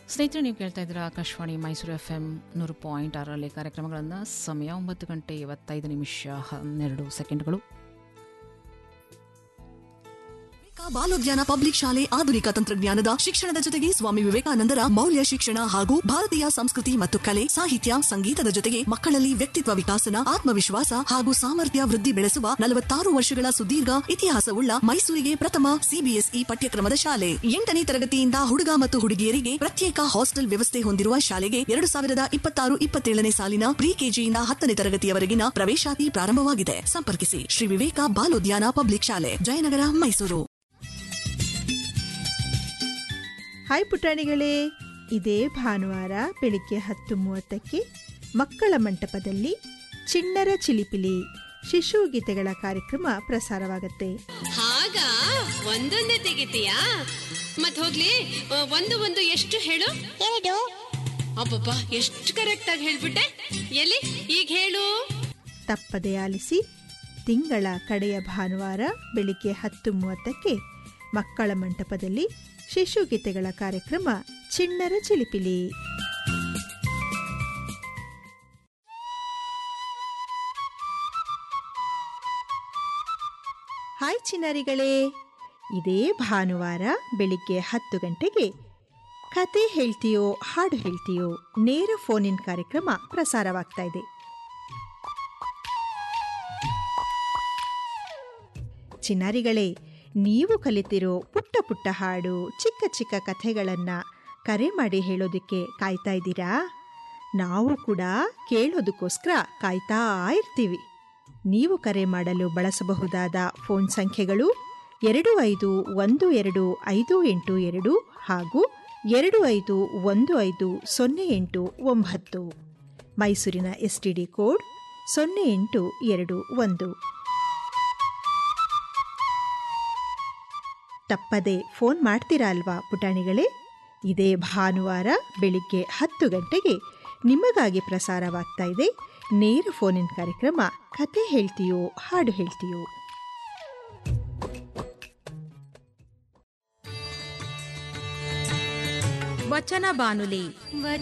ಸ್ನೇಹಿತರೆ ನೀವು ಕೇಳ್ತಾ ಇದ್ದೀರಾ ಆಕಾಶವಾಣಿ ಮೈಸೂರು ಎಫ್ ಎಂ ನೂರು ಪಾಯಿಂಟ್ ಆರರಲ್ಲಿ ಕಾರ್ಯಕ್ರಮಗಳನ್ನು ಸಮಯ ಒಂಬತ್ತು ಗಂಟೆ ಇವತ್ತೈದು ನಿಮಿಷ ಹನ್ನೆರಡು ಸೆಕೆಂಡ್ಗಳು ಬಾಲೋದ್ಯಾನ ಪಬ್ಲಿಕ್ ಶಾಲೆ ಆಧುನಿಕ ತಂತ್ರಜ್ಞಾನದ ಶಿಕ್ಷಣದ ಜೊತೆಗೆ ಸ್ವಾಮಿ ವಿವೇಕಾನಂದರ ಮೌಲ್ಯ ಶಿಕ್ಷಣ ಹಾಗೂ ಭಾರತೀಯ ಸಂಸ್ಕೃತಿ ಮತ್ತು ಕಲೆ ಸಾಹಿತ್ಯ ಸಂಗೀತದ ಜೊತೆಗೆ ಮಕ್ಕಳಲ್ಲಿ ವ್ಯಕ್ತಿತ್ವ ವಿಕಾಸನ ಆತ್ಮವಿಶ್ವಾಸ ಹಾಗೂ ಸಾಮರ್ಥ್ಯ ವೃದ್ಧಿ ಬೆಳೆಸುವ ನಲವತ್ತಾರು ವರ್ಷಗಳ ಸುದೀರ್ಘ ಇತಿಹಾಸವುಳ್ಳ ಮೈಸೂರಿಗೆ ಪ್ರಥಮ ಸಿಬಿಎಸ್ಇ ಪಠ್ಯಕ್ರಮದ ಶಾಲೆ ಎಂಟನೇ ತರಗತಿಯಿಂದ ಹುಡುಗ ಮತ್ತು ಹುಡುಗಿಯರಿಗೆ ಪ್ರತ್ಯೇಕ ಹಾಸ್ಟೆಲ್ ವ್ಯವಸ್ಥೆ ಹೊಂದಿರುವ ಶಾಲೆಗೆ ಎರಡು ಸಾವಿರದ ಇಪ್ಪತ್ತಾರು ಇಪ್ಪತ್ತೇಳನೇ ಸಾಲಿನ ಪ್ರಿ ಕೆಜಿಯಿಂದ ಹತ್ತನೇ ತರಗತಿಯವರೆಗಿನ ಪ್ರವೇಶಾತಿ ಪ್ರಾರಂಭವಾಗಿದೆ ಸಂಪರ್ಕಿಸಿ ಶ್ರೀ ವಿವೇಕ ಬಾಲೋದ್ಯಾನ ಪಬ್ಲಿಕ್ ಶಾಲೆ ಜಯನಗರ ಮೈಸೂರು ಹಾಯ್ ಪುಟಾಣಿಗಳೇ ಇದೇ ಭಾನುವಾರ ಬೆಳಿಗ್ಗೆ ಹತ್ತು ಮೂವತ್ತಕ್ಕೆ ಮಕ್ಕಳ ಮಂಟಪದಲ್ಲಿ ಚಿಣ್ಣರ ಚಿಲಿಪಿಲಿ ಶಿಶು ಗೀತೆಗಳ ಕಾರ್ಯಕ್ರಮ ಪ್ರಸಾರವಾಗುತ್ತೆ ಹಾಗ ಒಂದೊಂದೇ ತೆಗಿತೀಯಾ ಮತ್ ಹೋಗ್ಲಿ ಆ, ಒಂದು ಒಂದು ಎಷ್ಟು ಹೇಳು ಎರಡು ಅಬ್ಬಬ್ಬ ಎಷ್ಟು ಕರೆಕ್ಟ್ ಆಗಿ ಹೇಳ್ಬಿಟ್ಟೆ ಎಲ್ಲಿ ಈಗ ಹೇಳು ತಪ್ಪದೆ ಆಲಿಸಿ ತಿಂಗಳ ಕಡೆಯ ಭಾನುವಾರ ಬೆಳಿಗ್ಗೆ ಹತ್ತು ಮೂವತ್ತಕ್ಕೆ ಮಕ್ಕಳ ಮಂಟಪದಲ್ಲಿ ಶಿಶು ಗೀತೆಗಳ ಕಾರ್ಯಕ್ರಮ ಚಿಣ್ಣರ ಚಿಲಿಪಿಲಿ ಹಾಯ್ ಚಿನ್ನರಿಗಳೇ ಇದೇ ಭಾನುವಾರ ಬೆಳಿಗ್ಗೆ ಹತ್ತು ಗಂಟೆಗೆ ಕತೆ ಹೇಳ್ತೀಯೋ ಹಾಡು ಹೇಳ್ತೀಯೋ ನೇರ ಫೋನ್ ಇನ್ ಕಾರ್ಯಕ್ರಮ ಪ್ರಸಾರವಾಗ್ತಾ ಇದೆ ಚಿನ್ನಾರಿಗಳೇ ನೀವು ಕಲಿತಿರೋ ಪುಟ್ಟ ಪುಟ್ಟ ಹಾಡು ಚಿಕ್ಕ ಚಿಕ್ಕ ಕಥೆಗಳನ್ನ ಕರೆ ಮಾಡಿ ಹೇಳೋದಕ್ಕೆ ಕಾಯ್ತಾ ಇದ್ದೀರಾ ನಾವು ಕೂಡ ಕೇಳೋದಕ್ಕೋಸ್ಕರ ಕಾಯ್ತಾ ಇರ್ತೀವಿ ನೀವು ಕರೆ ಮಾಡಲು ಬಳಸಬಹುದಾದ ಫೋನ್ ಸಂಖ್ಯೆಗಳು ಎರಡು ಐದು ಒಂದು ಎರಡು ಐದು ಎಂಟು ಎರಡು ಹಾಗೂ ಎರಡು ಐದು ಒಂದು ಐದು ಸೊನ್ನೆ ಎಂಟು ಒಂಬತ್ತು ಮೈಸೂರಿನ ಎಸ್ ಟಿ ಡಿ ಕೋಡ್ ಸೊನ್ನೆ ಎಂಟು ಎರಡು ಒಂದು ತಪ್ಪದೆ ಫೋನ್ ಮಾಡ್ತೀರಾ ಅಲ್ವಾ ಪುಟಾಣಿಗಳೇ ಇದೇ ಭಾನುವಾರ ಬೆಳಿಗ್ಗೆ ಹತ್ತು ಗಂಟೆಗೆ ನಿಮಗಾಗಿ ಪ್ರಸಾರವಾಗ್ತಾ ಇದೆ ನೇರ ಫೋನ್ ಇನ್ ಕಾರ್ಯಕ್ರಮ ಕತೆ ಹೇಳ್ತೀಯೋ ಹಾಡು ಹೇಳ್ತೀಯೋ ವಚನ ಬಾನುಲಿ